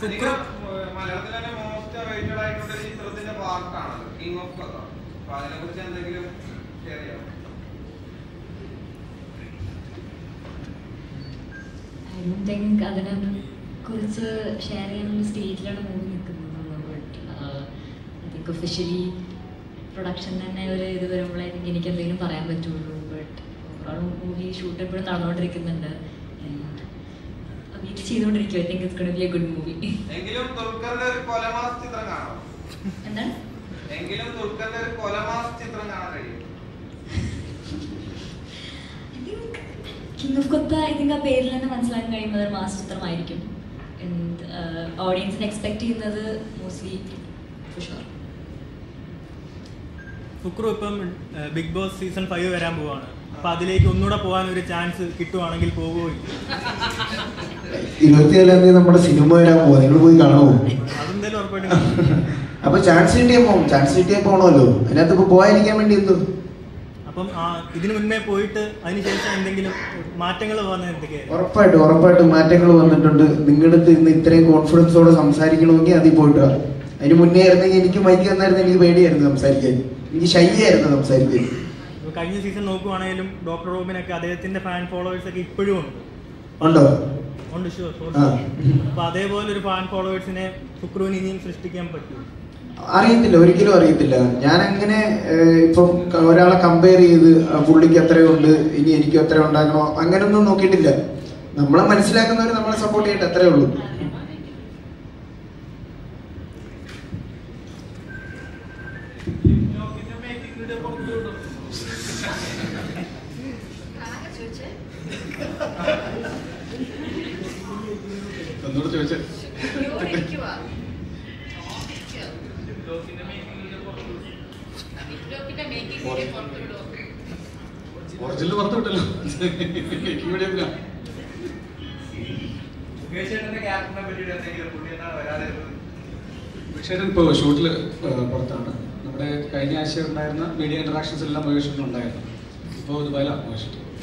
ഫുക്രു മലയാളത്തിൽ തന്നെ most awaited ആയിട്ടുള്ള ഒരു ചിത്രത്തിന്റെ പാർട്ടാണ് കിങ് ഓഫ് കഥ അപ്പൊ അതിനെ കുറിച്ച് എന്തെങ്കിലും ഷെയർ ചെയ്യാം ഐ ഡോണ്ട് തിങ്ക് അതിനെ കുറിച്ച് ഷെയർ ചെയ്യാനുള്ള സ്റ്റേജിലാണ് മൂവി നിൽക്കുന്നത് but I think officially production തന്നെ ഒരു ഇത് വരുമ്പോഴായിരിക്കും എനിക്ക് എന്തെങ്കിലും പറയാൻ പറ്റുള്ളൂ ബട്ട് ഓവറോൾ മൂവി ഷൂട്ട് എപ്പോഴും നടന്നുകൊണ്ടിരിക്കുന്നുണ്ട് വെയിറ്റ് ചെയ്തുകൊണ്ടിരിക്കും I think it's gonna be a good movie എങ്കിലും ദുൽഖറിന്റെ ഒരു കൊലമാസ് ചിത്രം കാണാം എന്താണ് എങ്കിലും ദുൽഖറിന്റെ ഒരു കൊലമാസ് ചിത്രം കാണാൻ കഴിയും king of Kotha I think ആ പേരിൽ തന്നെ മനസ്സിലാക്കാൻ കഴിയുന്നത് ഒരു മാസ ചിത്രമായിരിക്കും ഓഡിയൻസിന് എക്സ്പെക്ട് ചെയ്യുന്നത് മോസ്റ്റ്ലി ഷുവർ ഫുക്രു ഇപ്പം ബിഗ് ബോസ് സീസൺ ഫൈവ് വരാൻ പോവാണ് അപ്പൊ അതിലേക്ക് ഒന്നുകൂടെ പോകാൻ ഒരു ചാൻസ് കിട്ടുവാണെങ്കിൽ പോകുമോ ഇരുപത്തിയേഴാം തീയതി നമ്മുടെ സിനിമ വരാൻ പോവാ നിങ്ങൾ പോയി കാണുമോ അതെന്തായാലും ഉറപ്പായിട്ടും കാണും. അപ്പൊ ചാൻസ് കിട്ടിയാൽ പോകും ചാൻസ് കിട്ടിയാൽ പോകണമല്ലോ അതിനകത്ത് ഇപ്പൊ പോകാതിരിക്കാൻ വേണ്ടി എന്തു അപ്പം ആ, ഇതിനു മുന്നേ പോയിട്ട് അതിനുശേഷം എന്തെങ്കിലും മാറ്റങ്ങൾ വന്നത് എന്തൊക്കെയായിരുന്നു ഉറപ്പായിട്ടും ഉറപ്പായിട്ടും മാറ്റങ്ങൾ വന്നിട്ടുണ്ട് നിങ്ങളുടെ അടുത്ത് ഇന്ന് ഇത്രയും കോൺഫിഡൻസോടെ സംസാരിക്കണമെങ്കിൽ അതിൽ പോയിട്ട് വാ. അതിന് മുന്നേ ആയിരുന്നെങ്കിൽ എനിക്ക് മൈക്ക് തന്നായിരുന്നു എനിക്ക് പേടിയായിരുന്നു സംസാരിക്കാൻ എനിക്ക് ഷൈ ആയിരുന്നു സംസാരിക്കാൻ ഇപ്പൊ കഴിഞ്ഞ സീസൺ നോക്കുവാണെങ്കിലും ഡോക്ടർ റോബിനൊക്കെ അദ്ദേഹത്തിന്റെ ഫാൻ ഫോളോവേഴ്സ് ഒക്കെ ഇപ്പോഴും ഉണ്ട് ഉണ്ടോ ഉണ്ട് ഷുവർ ആ. അപ്പൊ അതേപോലെ ഒരു ഫാൻ ഫോളോവേഴ്സിനെ ഫുക്രുവിന് ഇനിയും സൃഷ്ടിക്കാൻ പറ്റും അറിയത്തില്ല ഒരിക്കലും അറിയത്തില്ല ഞാൻ അങ്ങനെ ഏഹ്, ഇപ്പം ക- ഒരാളെ കമ്പയർ ചെയ്ത് ആ പുള്ളിക്ക് എത്രയുണ്ട് ഇനി എനിക്ക് എത്ര ഉണ്ടാക്കണോ അങ്ങനൊന്നും നോക്കിയിട്ടില്ല നമ്മളെ മനസ്സിലാക്കുന്നവർ നമ്മളെ സപ്പോർട്ട് ചെയ്യട്ടെ അത്രേ ഉള്ളൂ ഒന്നുകൂടെ ചോദിച്ചേ ഒറിജിനൽ പുറത്തു വിട്ടല്ലോ എനിക്ക് ഇവിടെ എന്തിനാ മുകേഷ് ചേട്ടന്റെ ക്യാരക്ടറിനെ പറ്റിയിട്ട് എന്തെങ്കിലും പുള്ളി എന്താണ് വരാതിരുന്നത് മുകേഷേട്ടൻ ഇപ്പോൾ ഷൂട്ടിൽ പുറത്താണ് നമ്മുടെ കഴിഞ്ഞ ആഴ്ച ഉണ്ടായിരുന്ന മീഡിയ ഇന്ററാക്ഷൻസ് എല്ലാം മുകേഷേട്ടൻ ഉണ്ടായിരുന്നു ഇപ്പോൾ ദുബായിലാണ് മുകേഷേട്ടൻ